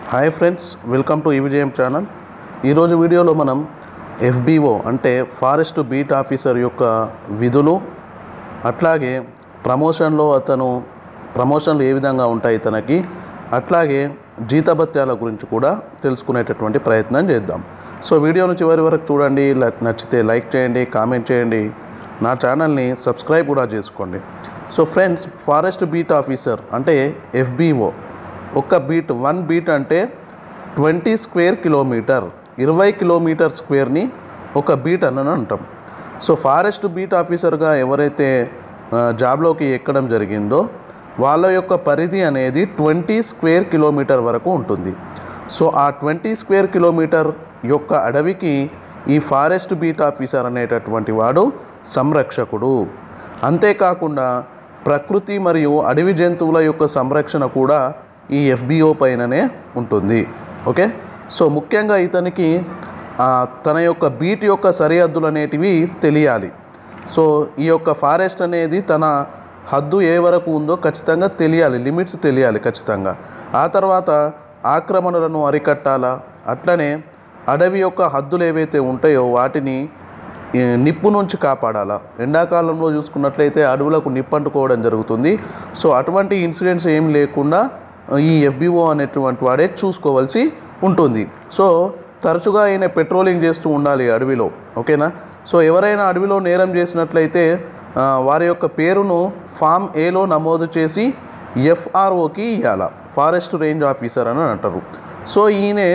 hi friends welcome to EVJM channel ఈరోజు వీడియోలో మనం ఎఫ్బిఓ అంటే ఫారెస్ట్ బీట్ ఆఫీసర్ యొక్క విధులు అట్లాగే ప్రమోషన్లో అతను ప్రమోషన్లు ఏ విధంగా ఉంటాయి తనకి అట్లాగే జీతభత్యాల గురించి కూడా తెలుసుకునేటటువంటి ప్రయత్నం చేద్దాం సో వీడియోను చివరి వరకు చూడండి ల- నచ్చితే లైక్ చేయండి కామెంట్ చేయండి నా ఛానల్ని సబ్స్క్రైబ్ కూడా చేసుకోండి so friends forest beat officer అంటే ఎఫ్బిఓ ఒక్క బీట్ వన్ బీట్ అంటే ట్వంటీ స్క్వేర్ కిలోమీటర్ ఇరవై కిలోమీటర్ స్క్వేర్ని ఒక బీట్ అని అంటాం సో ఫారెస్ట్ బీట్ ఆఫీసర్గా ఎవరైతే ఆ, జాబ్లోకి ఎక్కడం జరిగిందో వాళ్ళ యొక్క పరిధి అనేది ట్వంటీ స్క్వేర్ కిలోమీటర్ వరకు ఉంటుంది సో ఆ ట్వంటీ స్క్వేర్ కిలోమీటర్ యొక్క అడవికి ఈ ఫారెస్ట్ బీట్ ఆఫీసర్ అనేటటువంటి వాడు సంరక్షకుడు అంతేకాకుండా ప్రకృతి మరియు అడవి జంతువుల యొక్క సంరక్షణ కూడా ఈ ఎఫ్బిఓ పైననే ఉంటుంది ఓకే సో ముఖ్యంగా ఇతనికి ఆ, తన యొక్క బీట్ యొక్క సరిహద్దులు అనేటివి తెలియాలి సో ఈ యొక్క ఫారెస్ట్ అనేది తన హద్దు ఏ వరకు ఉందో ఖచ్చితంగా తెలియాలి లిమిట్స్ తెలియాలి ఖచ్చితంగా ఆ తర్వాత ఆక్రమణలను అరికట్టాలా అట్లనే అడవి యొక్క హద్దులు ఏవైతే ఉంటాయో వాటిని ఈ నిప్పు నుంచి కాపాడాలా ఎండాకాలంలో చూసుకున్నట్లయితే అడవులకు నిప్పు అంటుకోవడం జరుగుతుంది సో అటువంటి ఇన్సిడెంట్స్ ఏం లేకుండా ఈ ఎఫ్బిఓ అనేటువంటి వాడే చూసుకోవాల్సి ఉంటుంది సో తరచుగా ఆయన పెట్రోలింగ్ చేస్తూ ఉండాలి అడవిలో ఓకేనా సో ఎవరైనా అడవిలో నేరం చేసినట్లయితే ఆ, వారి యొక్క పేరును ఫామ్ ఏలో నమోదు చేసి ఎఫ్ఆర్ఓకి ఇవ్వాల ఫారెస్ట్ రేంజ్ ఆఫీసర్ అని అంటారు సో ఈయనే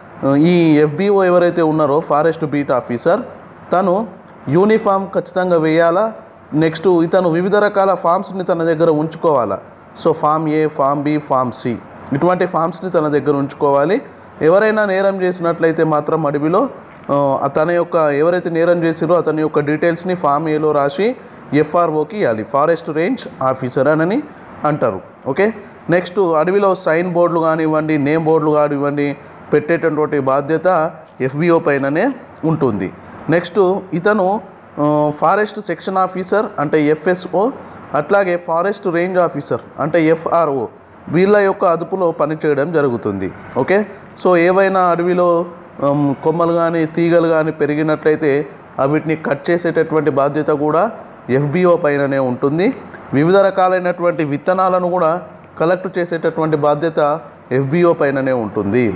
ఈ ఎఫ్బిఓ ఎవరైతే ఉన్నారో ఫారెస్ట్ బీట్ ఆఫీసర్ తను యూనిఫామ్ ఖచ్చితంగా వేయాలా నెక్స్ట్ ఇతను వివిధ రకాల ఫామ్స్ని తన దగ్గర ఉంచుకోవాలా సో form A form B form C ఇటువంటి ఫామ్స్ని తన దగ్గర ఉంచుకోవాలి ఎవరైనా నేరం చేసినట్లయితే మాత్రం అడవిలో ఆ, తన యొక్క ఎవరైతే నేరం చేసిరో అతని యొక్క డీటెయిల్స్ని ఫామ్ ఏలో రాసి ఎఫ్ఆర్ఓకి ఇవ్వాలి ఫారెస్ట్ రేంజ్ ఆఫీసర్ అని అంటారు ఓకే నెక్స్ట్ అడవిలో సైన్ బోర్డులు కానివ్వండి నేమ్ బోర్డులు కానివ్వండి పెట్టేటటువంటి బాధ్యత ఎఫ్బిఓ పైననే ఉంటుంది నెక్స్ట్ ఇతను ఆ, ఫారెస్ట్ సెక్షన్ ఆఫీసర్ అంటే ఎఫ్ఎస్ఓ అట్లాగే ఫారెస్ట్ రేంజ్ ఆఫీసర్ అంటే ఎఫ్ఆర్ఓ వీళ్ళ యొక్క అదుపులో పనిచేయడం జరుగుతుంది ఓకే సో ఏవైనా అడవిలో ఉమ్, కొమ్మలు కానీ తీగలు కానీ పెరిగినట్లయితే వీటిని కట్ చేసేటటువంటి బాధ్యత కూడా ఎఫ్బిఓ పైననే ఉంటుంది వివిధ రకాలైనటువంటి విత్తనాలను కూడా కలెక్ట్ చేసేటటువంటి బాధ్యత ఎఫ్బిఓ పైననే ఉంటుంది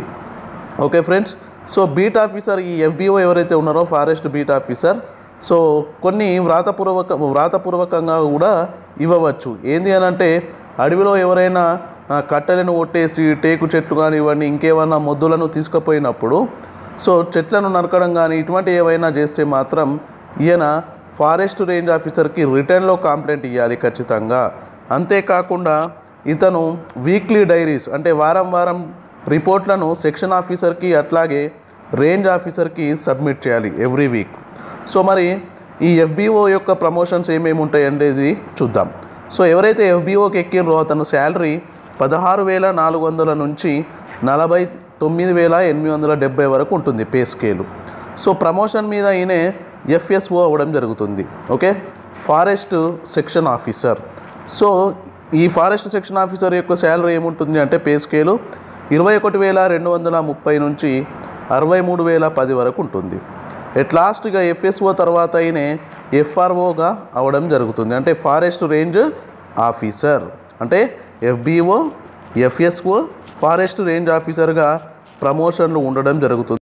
okay friends so beat officer ఈ ఎఫ్బిఓ ఎవరైతే ఉన్నారో ఫారెస్ట్ బీట్ ఆఫీసర్ సో కొన్ని వ్రాతపూర్వక వ్రాతపూర్వకంగా కూడా ఇవ్వవచ్చు ఏంది అని అంటే అడవిలో ఎవరైనా ఆ, కట్టెలను కొట్టేసి టేకు చెట్లు కానివ్వండి ఇంకేమైనా మొద్దులను తీసుకుపోయినప్పుడు సో చెట్లను నరకడం కానీ ఇటువంటి ఏవైనా చేస్తే మాత్రం ఈయన ఫారెస్ట్ రేంజ్ ఆఫీసర్కి రిటర్న్లో కంప్లైంట్ ఇవ్వాలి ఖచ్చితంగా అంతేకాకుండా ఇతను వీక్లీ డైరీస్ అంటే వారం వారం రిపోర్ట్లను సెక్షన్ ఆఫీసర్కి అట్లాగే రేంజ్ ఆఫీసర్కి సబ్మిట్ చేయాలి ఎవ్రీ వీక్ సో మరి ఈ ఎఫ్బిఓ యొక్క ప్రమోషన్స్ ఏమేమి ఉంటాయి అనేది చూద్దాం సో ఎవరైతే ఎఫ్బిఓకి ఎక్కినరో అతను శాలరీ పదహారు వేల నాలుగు వందల నుంచి నలభై తొమ్మిది వేల ఎనిమిది వందల డెబ్బై వరకు ఉంటుంది పే స్కేలు సో ప్రమోషన్ మీద ఈయనే ఎఫ్ఎస్ఓ అవ్వడం జరుగుతుంది okay forest section officer so ఈ ఫారెస్ట్ సెక్షన్ ఆఫీసర్ యొక్క శాలరీ ఏముంటుంది అంటే పే స్కేలు ఇరవై ఒకటి వేల రెండు వందల ముప్పై నుంచి అరవై మూడు వేల పది వరకు ఉంటుంది ఎట్ లాస్ట్గా ఎఫ్ఎస్ఓ తర్వాత అయినే ఎఫ్ఆర్ఓగా అవడం జరుగుతుంది అంటే ఫారెస్ట్ రేంజ్ ఆఫీసర్ అంటే ఎఫ్బిఓ ఎఫ్ఎస్ఓ ఫారెస్ట్ రేంజ్ ఆఫీసర్గా ప్రమోషన్లు ఉండడం జరుగుతుంది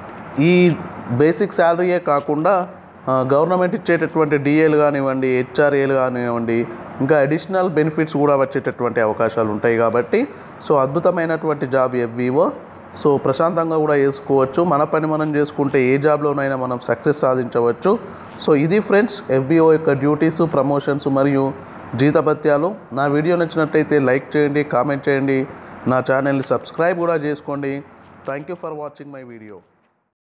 ఈ బేసిక్ శాలరీయే కాకుండా ఆ, గవర్నమెంట్ ఇచ్చేటటువంటి డిఏలు కానివ్వండి హెచ్ఆర్ఏలు కానివ్వండి ఇంకా అడిషనల్ బెనిఫిట్స్ కూడా వచ్చేటటువంటి అవకాశాలు ఉంటాయి కాబట్టి సో అద్భుతమైనటువంటి జాబ్ ఎఫ్బిఓ సో ప్రశాంతంగా కూడా చేసుకోవచ్చు మన పని మనం చేసుకుంటే ఏ జాబ్లోనైనా మనం సక్సెస్ సాధించవచ్చు సో ఇది ఫ్రెండ్స్ ఎఫ్బిఓ యొక్క డ్యూటీస్ ప్రమోషన్స్ మరియు జీతభత్యాలు నా వీడియో నచ్చినట్లయితే లైక్ చేయండి కామెంట్ చేయండి నా ఛానల్ని సబ్స్క్రైబ్ కూడా చేసుకోండి thank you for watching my video